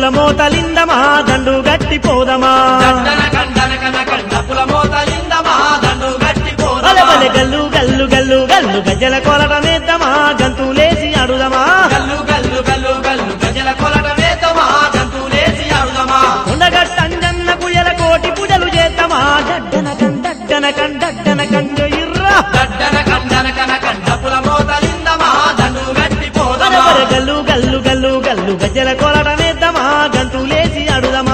మోతలిందమా దండు గట్టి పోదమా దండన కండన కన కండపుల మోతలిందమా దండు గట్టి బలె బలె పోదమా గల్లు గల్లు గల్లు గల్లు గజ్జల కొలటమేద్దామా గంతులేసి అడుదమా గల్లు గల్లు గల్లు గల్లు గజల కొలట వేద్దమా గంతులేసి ఆడుదమా ఉండగట్టంజన్న కుయల కోటి పూజలు చేద్దామా డడ్డన కండడ్డన కండడ్డన కంజ ఇర్రా దడ్డన కండన కన కండపుల మోతలిందమా దండు గట్టి బలె పోదమా బలె గల్లు గల్లు గల్లు గల్లు గజ్జల కొలటమేద్దామా గంతులేసి అడుదమా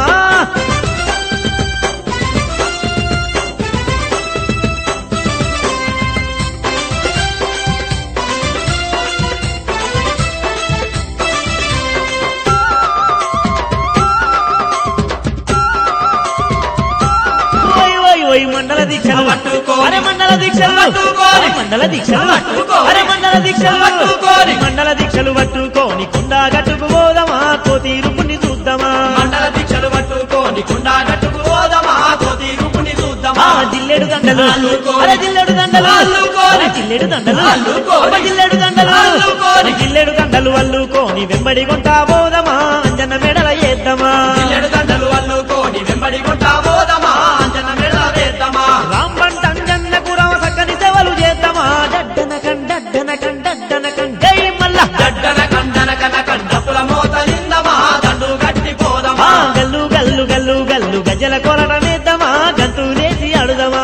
ఓయ్ ఓయ్ ఓయ్ మండల దీక్షలు పట్టుకోని. అరే మండల దీక్షలు పట్టుకోని. అరే మండల దీక్షలు పట్టుకోని. అరే మండల దీక్షలు పట్టుకోని. మండల దీక్షలు పట్టుకోని కుండా గట్టుకు పోదమా కోతీరు పుణ్ణి చూద్దామా మండల దీక్షలు పట్టుకోని కుండా గట్టుకు పోదమా కోతి రూపుని ఆ చూద్దామా జిల్లెడు దండలు అల్లుకోని. అరే జిల్లెడు దండలు అల్లుకోని. అరే జిల్లెడు దండలు అల్లుకోని. అబ్బా జిల్లెడు దండలు అల్లుకోని. అరే జిల్లెడు దండలు అల్లుకోని వెంబడి కొంటా పోదమా అంజన మెడల ఏద్దామా పిల్లడు దండలు అల్లుకోని వెంబడి కొంటా పోదమా అంజన మెడల వేద్దామా రాంబంట అంజన్నకు రామ సక్కని సేవలు చేద్దామా డడ్డన కండడ్డన కండడ్డన కం జై మల్ల దడ్డన కండన కన కండపుల మోతలిందమా దండు గట్టి ఆ పోదమా గల్లు గల్లు గల్లు గల్లు గజ్జల కొరటమేద్దామా గంతులేసి అడుదమా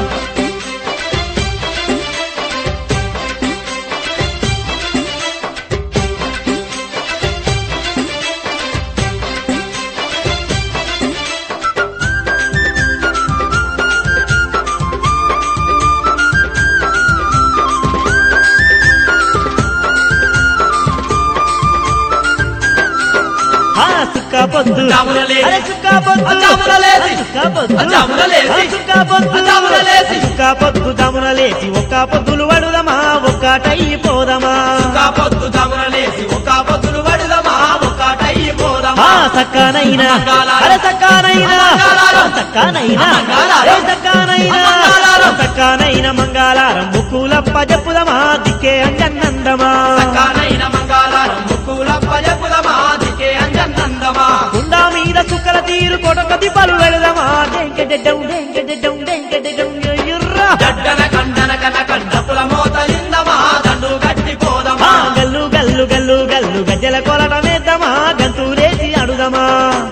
ఆ సుక్క పొద్దు జాములలేసి. అరే సుక్క పొద్దు జాములలేసి. సుక్క పొద్దు జాములలేసి. ఆ సుక్క పొద్దు జాములలేసి. సుక్క పొద్దు జాములలేసి ఒక్క పొద్దులు వడుదమా ఒక్కటై పోదమా ఒక పొద్దు జమునలేసి ఒక పొద్దులు వడుదమా ఒకటై ఆ పోదమా సక్కనైనా మంగళారం. అరే సక్కనైనా మంగళారం. సక్కనైనా మంగళారం. ఏ సక్కనైనా మంగళారం. సక్కనైన మంగళారం ముక్కులప్ప చెప్పుదమా దిక్కే అంజన్నందమా సకానైన మంగళారం ముక్కులప్ప చెప్పుదమా దికే అంజన్నందమా కుండా మీద సుక్కల తీరు కొడక దిబ్బలు వెళదమా డెంకెడెడ్డం డెంకెడెడ్డం డెంకెడెడ్డం ఎర్రా దడ్డన కండన కన కండపుల మోతలిందమా దండు గట్టి ఆ పోదమా గల్లు గల్లు గల్లు గల్లు గజ్జల కొలటమేద్దామా గంతులేసి అడుదమా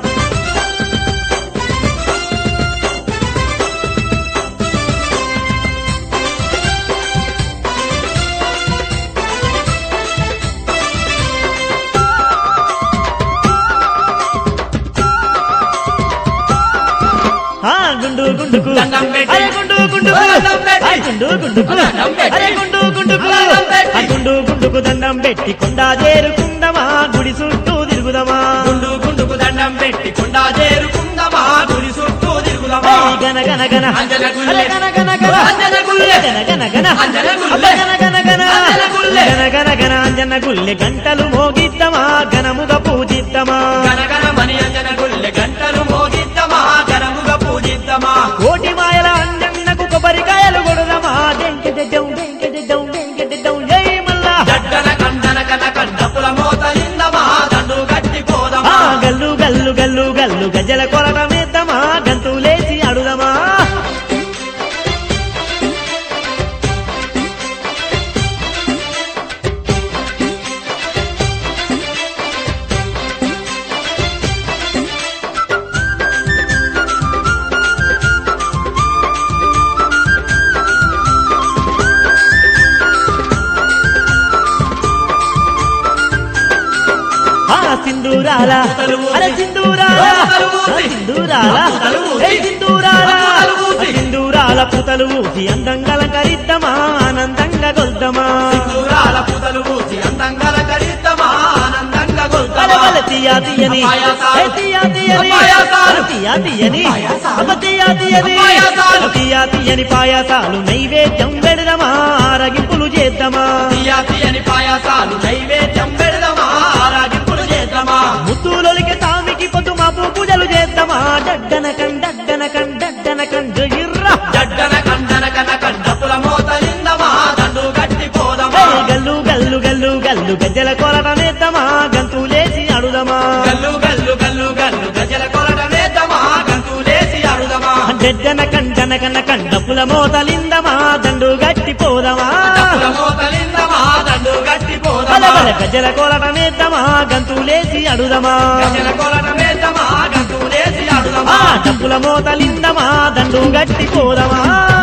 ఆ గుండు గుండుకు దండం పెట్టి. అరే గుండు గుండుకు దండం పెట్టి. ఆ గుండు గుండుకు దండం పెట్టి. అరే గుండు గుండుకు దండం పెట్టి. ఆ గుండు గుండుకు దండం పెట్టి కొండా చేరుకుందమా గుడి చుట్టూ తిరుగుదమా గుండు గుండుకు దండం పెట్టి కుండా చేరుకుందమా గురి చుట్టూ తిరుగుదమా ఏయ్ గన గన గన అంజన గుల్లె. అరే గన గన గన అంజన గుల్లె. గన గన గన అంజన గుల్లె. అబ్బా గన గన గన అంజన గుల్లె. గన గన గన అంజన గుల్లె గంటలు మోగిద్దమా గనముగ పూజిద్దమా గనగన మణి అంజన గుల్లె గంటలు మోగిద్దమా గనముగా పూజిద్దమా కోటి మాయల అంజన్నకు కొబ్బరికాయలు కొడదమా డెంకెడెడ్డం డెంకెడెడ్డం డెంకెడెడ్డం జై మల్లా దడ్డన కండన కన కండపుల మోతలిందమా దండు గట్టి ఆ పోదమా గల్లు గల్లు గల్లు గల్లు గజ్జల కొరటమేద్దామా గంతులేసి అడుదమా ఆ సింధూరాల పూతలు ఊసి. అరే సింధూరాల పూతలు ఊసి. ఆ సింధూరాల పూతలు ఊసి. ఏ సింధూరాల పూతలు ఊసి. ఆ సింధూరాల పుతలు ఊసి అందంగా అలంకరిద్దామా ఆనందంగా కొల్దమా దూరాల పూతలు పూసి అందంగా కరిద్దమా ఆనందంగా అరే గొల్తమా వాళ్ళ తీయా తీయని పాయాసాలు. ఏ తీయా తీయని పాయాసాలు. తీయా తీయని పాయాసాలు. అబ్బ తీయా తీయని పాయాసాలు. తీయా తీయని పాయాసాలు నైవేద్యం పెడదమా ఆరగింపులు చేద్దామా తీయా తీయని పాయాసాలు నైవేద్యం పెడదమా ఆరాగింపులు చేద్దామా ముత్తులొలికి సామికి పొద్దు మాపు పూజలు చేద్దామా డడ్డన కండడ్డన కండడ్డన కండ ఇర్రా జడ్డన కండన కన కండపుల మోతలిందమా దండు గట్టి పోదమా ఏయ్ గల్లు గల్లు గల్లు గల్లు గజ్జల కొరటనేద్దామా గంతులేసి అడుదమా గల్లు గల్లు గల్లు డడ్డన కన్న కండపుల మోతలిందమా దండు గట్టి పోదమా డప్పుల మోతలిందమా దండు గట్టి బల పోదమా బల గజల కోలటమేద్దామా గంతులేసి అడుదమా గజల కొలటమేద్దామా గంతులేసి ఆ ఆడుదమా డప్పుల మోతలిందమా దండు గట్టి పోదమా